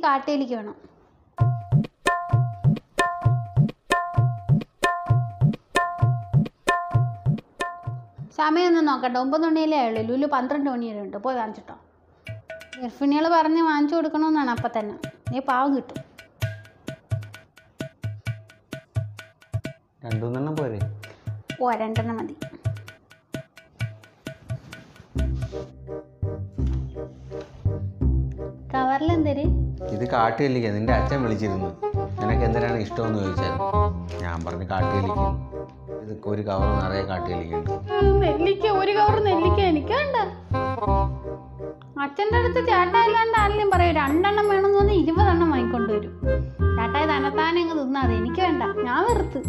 കാട്ടേലിക്ക് വേണം സമയമൊന്നും നോക്കണ്ട ഒമ്പത് മണിയല്ലേ ഉള്ളൂ ലുലു പന്ത്രണ്ട് മണി വരെ ഉണ്ട് പോയി വാങ്ങിച്ചിട്ടോ ഗർഭിണികൾ പറഞ്ഞ് വാങ്ങിച്ചു കൊടുക്കണമെന്നാണ് അപ്പം തന്നെ നീ പാവം കിട്ടും രണ്ടുമൂന്നെണ്ണം പോരെ ഓ രണ്ടെണ്ണം മതി കവറിൽ എന്തേര് ഇത് കാട്ടുകല്ലിക്ക നിന്റെ അച്ഛൻ വിളിച്ചിരുന്നു നിനക്ക് എന്തിനാണ് ഇഷ്ടമെന്ന് ചോദിച്ചായിരുന്നു ഞാൻ പറഞ്ഞു കാട്ടുകല്ലിക്ക ഇത് ഒരു കവർ നിറയെ കാട്ടുകല്ലിക്കുണ്ട് നെല്ലിക്ക ഒരു കവർ നെല്ലിക്ക എനിക്ക് വേണ്ട അച്ഛൻ്റെ അടുത്ത് ചേട്ടാ ഇല്ലാണ്ട് ആരെങ്കിലും പറയും രണ്ടെണ്ണം വേണമെന്ന് തോന്നി ഇരുപതെണ്ണം വാങ്ങിക്കൊണ്ട് വരും ചേട്ടായി തന്നെത്താനെ അങ്ങ് തിന്നാതെ എനിക്ക് വേണ്ട ഞാൻ വെറുത്ത്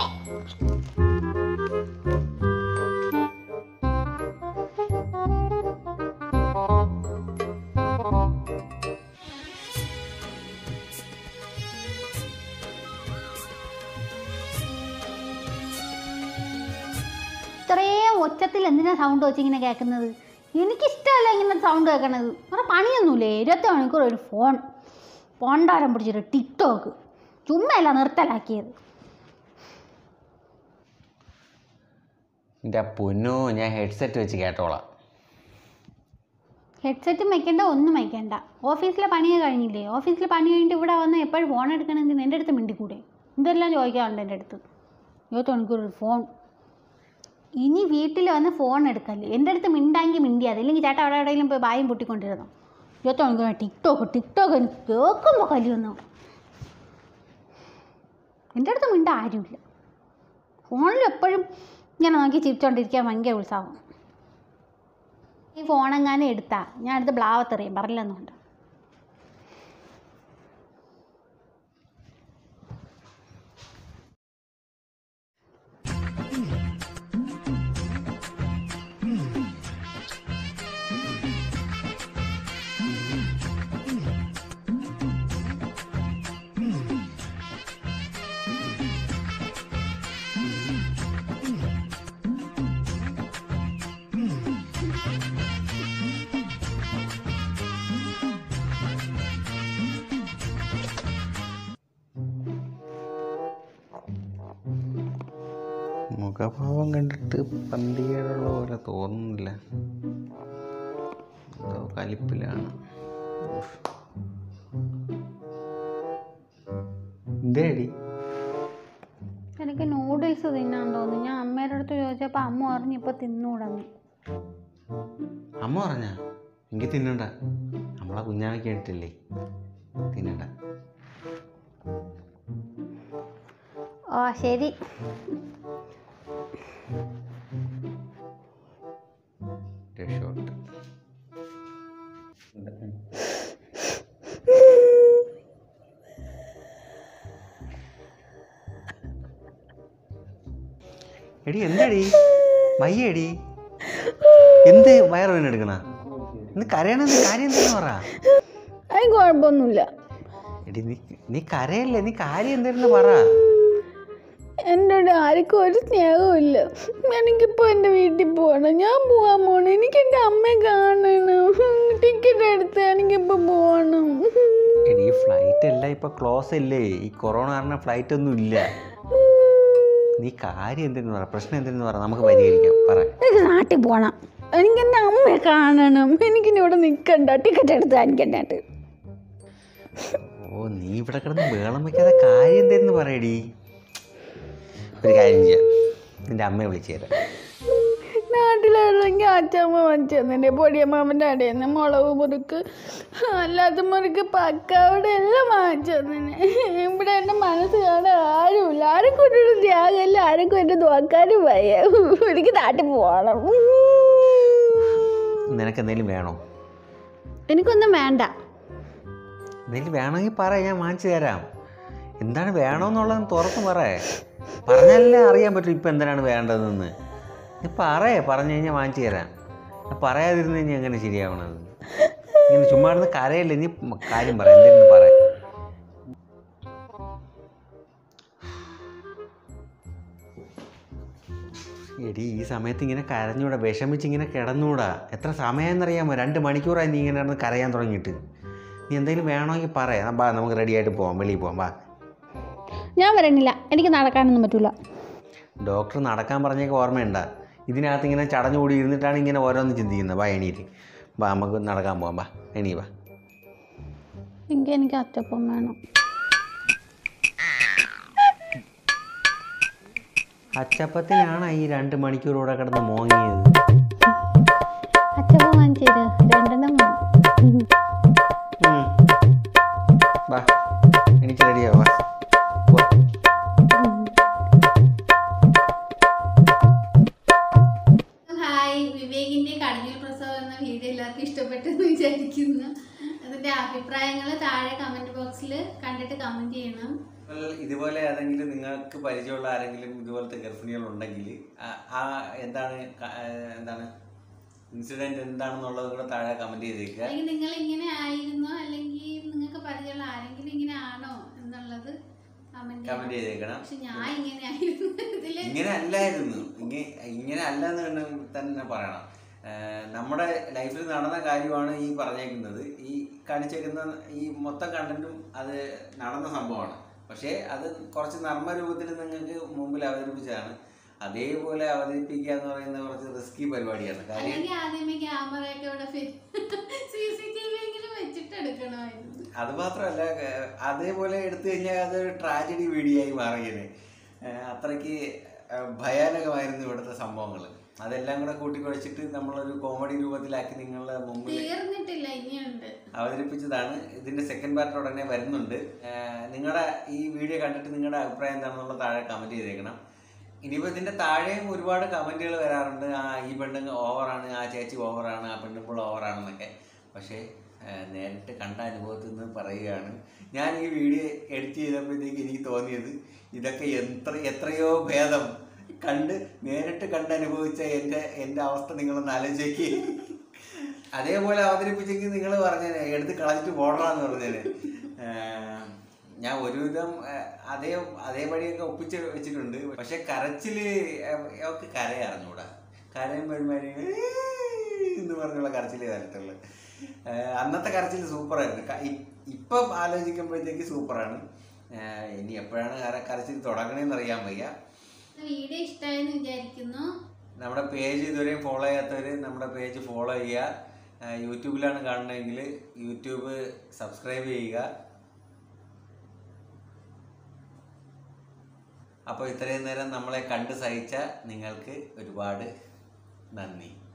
ഇത്രയും ഒച്ചത്തിൽ എന്തിനാ സൗണ്ട് വെച്ചിങ്ങനെ കേൾക്കുന്നത് എനിക്കിഷ്ടമല്ല ഇങ്ങനെ സൗണ്ട് കേൾക്കണത് വേറെ പണിയൊന്നുമില്ലേ ഇരുപത്തി മണിക്കൂർ ഒരു ഫോൺ പോണ്ടാരം പിടിച്ചൊരു ടിക്ടോക്ക് ചുമ്മയല്ല നിർത്തലാക്കിയത് എൻ്റെ പൊന്നോ ഞാൻ ഹെഡ്സെറ്റ് വെച്ച് കേട്ടോളാം ഹെഡ്സെറ്റും വയ്ക്കണ്ട ഒന്നും വയ്ക്കണ്ട ഓഫീസിലെ പണിയൊക്കെ കഴിഞ്ഞില്ലേ ഓഫീസിലെ പണി കഴിഞ്ഞിട്ട് ഇവിടെ വന്ന് എപ്പോഴും ഫോൺ എടുക്കണമെങ്കിൽ എൻ്റെ അടുത്ത് മിണ്ടിക്കൂടെ എന്തെല്ലാം ചോദിക്കാറുണ്ട് എൻ്റെ അടുത്ത് ഇരുപത്തി മണിക്കൂർ ഒരു ഫോൺ ഇനി വീട്ടിൽ വന്ന് ഫോൺ എടുക്കല്ലേ എൻ്റെ അടുത്ത് മിണ്ടാങ്കിൽ മിണ്ടിയാതെ ഇല്ലെങ്കിൽ ചേട്ടാ അവിടെ എവിടെയെങ്കിലും പോയി ബായും പൊട്ടിക്കൊണ്ടിരുന്നു ഇരുപത്തി മണിക്കൂർ ടിക്ടോക്ക് ടിക്ടോക്ക് എനിക്ക് കേൾക്കുമ്പോൾ കലിയൊന്നു എൻ്റെ അടുത്ത് മിണ്ട ആരുമില്ല ഫോണിൽ എപ്പോഴും ഇങ്ങനെ നോക്കി ചിരിച്ചോണ്ടിരിക്കാൻ ഭയങ്കര ഉത്സാഹം ഈ ഫോണെങ്ങാനും എടുത്താ ഞാൻ അടുത്ത് ബ്ലാവത്തെറിയും പറഞ്ഞില്ലെന്നുണ്ട് മുഖഭാവം കണ്ടിട്ട് പന്തികേടുള്ള പോലെ തോന്നുന്നില്ല എന്തോ കലിപ്പിലാണ് എന്തേടി എനിക്ക് നൂഡിൽസ് തിന്നാൻ തോന്നി ഞാൻ അമ്മയുടെ അടുത്ത് ചോദിച്ചപ്പോൾ അമ്മ പറഞ്ഞു ഇപ്പോൾ തിന്നൂടെന്ന് അമ്മ പറഞ്ഞ എങ്കിൽ തിന്നണ്ട നമ്മളെ കുഞ്ഞാവയ്ക്ക് കേട്ടില്ലേ തിന്നണ്ട ഓ ശരി രക്ഷോട്ട് എടി എന്താടി വയ്യടി എന്ത് വയറുവേന എടുക്കണ ഇന്ന് കരയണെന്ന് കാര്യം എന്തെന്ന് പറ അതിന് കുഴപ്പമൊന്നുമില്ല എടി നീ നീ കരയല്ലേ നീ കാര്യം എന്തായിരുന്നു പറ എൻ്റെ കൂടെ ആർക്കും ഒരു സ്നേഹവും ഇല്ല എനിക്കിപ്പോൾ എൻ്റെ വീട്ടിൽ പോകണം ഞാൻ പോകാൻ പോകണം എനിക്ക് എൻ്റെ അമ്മയെ കാണണം ടിക്കറ്റ് എടുത്ത് എനിക്കിപ്പോൾ പോകണം എടി ഈ ഫ്ലൈറ്റ് എല്ലാം ഇപ്പൊ ക്ലോസ് അല്ലേ ഈ കൊറോണ കാരണം ഫ്ലൈറ്റ് ഒന്നും ഇല്ല നീ കാര്യം എന്തെന്ന് പറ പ്രശ്നം എന്തെന്ന് പറ നമുക്ക് പരിഹരിക്കാം പറ എനിക്ക് നാട്ടിൽ പോകണം എനിക്ക് എൻ്റെ അമ്മയെ കാണണം എനിക്കിനി ഇവിടെ നിൽക്കണ്ട ടിക്കറ്റ് എടുത്ത് കാണിക്കണ്ടായിട്ട് ഓ നീ ഇവിടെ കിടന്ന് വേളം വെക്കാതെ കാര്യം എന്തെന്ന് പറയടി ഒരു കാര്യം ചെയ്യാം നിന്റെ അമ്മയെ വിളിച്ചു തരാം നാട്ടിലാണെങ്കിൽ അച്ഛമ്മ വാങ്ങിച്ചു തന്നെ പൊടിയമ്മാമൻ്റെ അടയിൽ നിന്ന് മുളക് മുറുക്ക് അല്ലാത്ത മുറുക്ക് പക്കാവിടെ എല്ലാം വാങ്ങിച്ചു തന്നെ ഇവിടെ എൻ്റെ മനസ്സ് കാണാൻ ആരുമില്ല ആരും കൊണ്ടൊരു ത്യാഗമില്ല ആരും കൊണ്ട് നോക്കാനും വയ്യ എനിക്ക് നാട്ടിൽ പോകണം നിനക്ക് എന്തെങ്കിലും വേണോ എനിക്കൊന്നും വേണ്ട എന്തെങ്കിലും വേണമെങ്കിൽ പറ ഞാൻ വാങ്ങിച്ചു തരാം എന്താണ് വേണമെന്നുള്ളത് തുറന്ന് പറ പറഞ്ഞാലേ അറിയാൻ പറ്റും ഇപ്പം എന്തിനാണ് വേണ്ടതെന്ന് നീ പറയേ പറഞ്ഞു കഴിഞ്ഞാൽ വാങ്ങിച്ചു തരാം പറയാതിരുന്ന് കഴിഞ്ഞാൽ എങ്ങനെ ശരിയാവണത് ഇങ്ങനെ ചുമ്മാ ഇരുന്ന് കരയല്ലേ നീ മ- കാര്യം പറ എന്തെങ്കിലും പറ എടി ഈ സമയത്ത് ഇങ്ങനെ കരഞ്ഞൂടാ വിഷമിച്ച് ഇങ്ങനെ കിടന്നൂടാ എത്ര സമയം എന്നറിയാമോ രണ്ട് മണിക്കൂറായി നീ ഇങ്ങനെ കിടന്ന് കരയാൻ തുടങ്ങിയിട്ട് നീ എന്തെങ്കിലും വേണമെങ്കിൽ പറയാം ബാ നമുക്ക് റെഡി ആയിട്ട് പോവാം വെളിയിൽ പോവാം ബാ ഞാൻ വരണില്ല എനിക്ക് നടക്കാനൊന്നും പറ്റൂല ഡോക്ടർ നടക്കാൻ പറഞ്ഞൊക്കെ ഓർമ്മയുണ്ട ഇതിനകത്ത് ഇങ്ങനെ ചടഞ്ഞുകൂടി ഇരുന്നിട്ടാണ് ഇങ്ങനെ ഓരോന്ന് ചിന്തിക്കുന്നത് ബാ എണീറ്റ് ബാ നമുക്ക് നടക്കാൻ പോവാം ബാ എണീ ബാ എങ്കിൽ എനിക്ക് അച്ചപ്പം വേണം അച്ചപ്പത്തിനാണ് ഈ രണ്ട് മണിക്കൂർ ഇവിടെ കിടന്ന് മോങ്ങിയത് അച്ചപ്പം വാങ്ങിച്ചു തരുക രണ്ടെണ്ണം വേണം ഉം. ബാ എനിക്ക് റെഡിയാവാ ഹായ് വിവേകിന്റെ കടഞ്ഞൽ പ്രസവം എന്ന വീഡിയോ എല്ലാവർക്കും ഇഷ്ടപ്പെട്ടെന്ന് വിചാരിക്കുന്നു അതിന്റെ അഭിപ്രായങ്ങൾ താഴെ കമന്റ് ബോക്സിൽ കണ്ടിട്ട് കമന്റ് ചെയ്യണം ഇതുപോലെ ഏതെങ്കിലും നിങ്ങൾക്ക് പരിചയമുള്ള ആരെങ്കിലും ഇതുപോലത്തെ ഗർഭിണികളുണ്ടെങ്കിൽ ആ- ആ എന്താണ് ക- ആ, എന്താണ് ഇൻസിഡന്റ് എന്താണെന്നുള്ളത് കൂടെ താഴെ കമന്റ് ചെയ്തേക്കുക അല്ലെങ്കിൽ നിങ്ങൾ ഇങ്ങനെ ആയിരുന്നോ അല്ലെങ്കിൽ നിങ്ങൾക്ക് പരിചയമുള്ള ആരെങ്കിലും ഇങ്ങനെ ആണോ എന്നുള്ളത് കമന്റ് കമന്റ് ചെയ്യണം ചെയ്തേക്കണം പക്ഷെ ഞാൻ ഇങ്ങനെ ആയിരുന്നു ഇതില് ഇങ്ങനെ അല്ലായിരുന്നു ഇങ്ങനെ ഇങ്ങനെ അല്ലെന്ന് തന്നെ തന്നെ പറയണം ആ, നമ്മുടെ ലൈഫിൽ നടന്ന കാര്യമാണ് ഈ പറഞ്ഞേക്കുന്നത് ഈ കാണിച്ചേക്കുന്ന ഈ മൊത്തം കണ്ടന്റും അത് നടന്ന സംഭവമാണ് പക്ഷേ അത് കുറച്ച് നർമ്മ രൂപത്തിൽ നിങ്ങൾക്ക് മുമ്പിൽ അവതരിപ്പിച്ചതാണ് അതേപോലെ അവതരിപ്പിക്കുക എന്ന് പറയുന്നത് കുറച്ച് റിസ്കി പരിപാടിയാണ് കാര്യം അല്ലെങ്കിൽ ആദ്യമേ ക്യാമറയൊക്കെ ഇവിടെ സി സി ടി വി എങ്കിലും വെച്ചിട്ട് എടുക്കണമായിരുന്നു അത് മാത്രമല്ല ഏർ, അതേപോലെ എടുത്തു കഴിഞ്ഞാൽ അതൊരു ട്രാജഡി വീഡിയോ ആയി മാറിയത് അത്രയ്ക്ക് ഏർ, ഭയാനകമായിരുന്നു ഇവിടുത്തെ സംഭവങ്ങൾ അതെല്ലാം കൂടെ കൂട്ടിക്കുഴച്ചിട്ട് നമ്മളൊരു കോമഡി രൂപത്തിലാക്കി നിങ്ങളുടെ മുമ്പിൽ തീർന്നിട്ടില്ല ഇനിയുണ്ട് അവതരിപ്പിച്ചതാണ് ഇതിന്റെ സെക്കൻഡ് പാർട്ട് ഉടനെ വരുന്നുണ്ട് നിങ്ങളുടെ ഈ വീഡിയോ കണ്ടിട്ട് നിങ്ങളുടെ അഭിപ്രായം എന്താണെന്നുള്ള താഴെ കമന്റ് ചെയ്തേക്കണം ഇനിയിപ്പോൾ ഇതിന്റെ താഴെയും ഒരുപാട് കമന്റുകൾ വരാറുണ്ട് ആ ഈ പെണ്ണുങ്ങൾ ഓവറാണ് ആ ചേച്ചി ഓവറാണ് ആ പെണ്ണുമ്പോൾ ഓവറാണെന്നൊക്കെ പക്ഷേ ആ, നേരിട്ട് കണ്ട അനുഭവത്തിൽ നിന്ന് പറയുകയാണ് ഞാൻ ഈ വീഡിയോ എഡിറ്റ് ചെയ്തപ്പോഴത്തേക്ക് എനിക്ക് തോന്നിയത് ഇതൊക്കെ എത്ര എത്രയോ ഭേദം കണ്ട് നേരിട്ട് കണ്ട് അനുഭവിച്ച എൻ്റെ എൻ്റെ അവസ്ഥ നിങ്ങളൊന്ന് ആലോചിക്കുക അതേപോലെ അവതരിപ്പിച്ചെങ്കിൽ നിങ്ങൾ പറഞ്ഞേനെ എടുത്ത് കളഞ്ഞിട്ട് പോടണമെന്ന് പറഞ്ഞേനെ ഏർ ഞാൻ ഒരുവിധം ഏർ അതേ അതേപടിയൊക്കെ ഒപ്പിച്ച് വെച്ചിട്ടുണ്ട് പക്ഷെ കരച്ചില് അവർക്ക് കര അറിഞ്ഞൂടാ കരയും പെരുമാരി എന്ന് പറഞ്ഞുള്ള കരച്ചിലേ വരത്തുള്ളൂ ഏർ അന്നത്തെ കരച്ചിൽ സൂപ്പറായിരുന്നു ക- ഇ- ഇപ്പം ആലോചിക്കുമ്പോഴത്തേക്ക് സൂപ്പറാണ് ഏർ ഇനി എപ്പോഴാണ് കര കരച്ചിൽ തുടങ്ങണേന്ന് അറിയാൻ വയ്യ വീഡിയോ ഇഷ്ടമായെന്ന് വിചാരിക്കുന്നു നമ്മുടെ പേജ് ഇതുവരെയും ഫോളോ ചെയ്യാത്തവർ നമ്മുടെ പേജ് ഫോളോ ചെയ്യുക ആ, യൂട്യൂബിലാണ് കാണുന്നതെങ്കിൽ യൂട്യൂബ് സബ്സ്ക്രൈബ് ചെയ്യുക അപ്പോൾ ഇത്രയും നേരം നമ്മളെ കണ്ട് സഹിച്ച നിങ്ങൾക്ക് ഒരുപാട് നന്ദി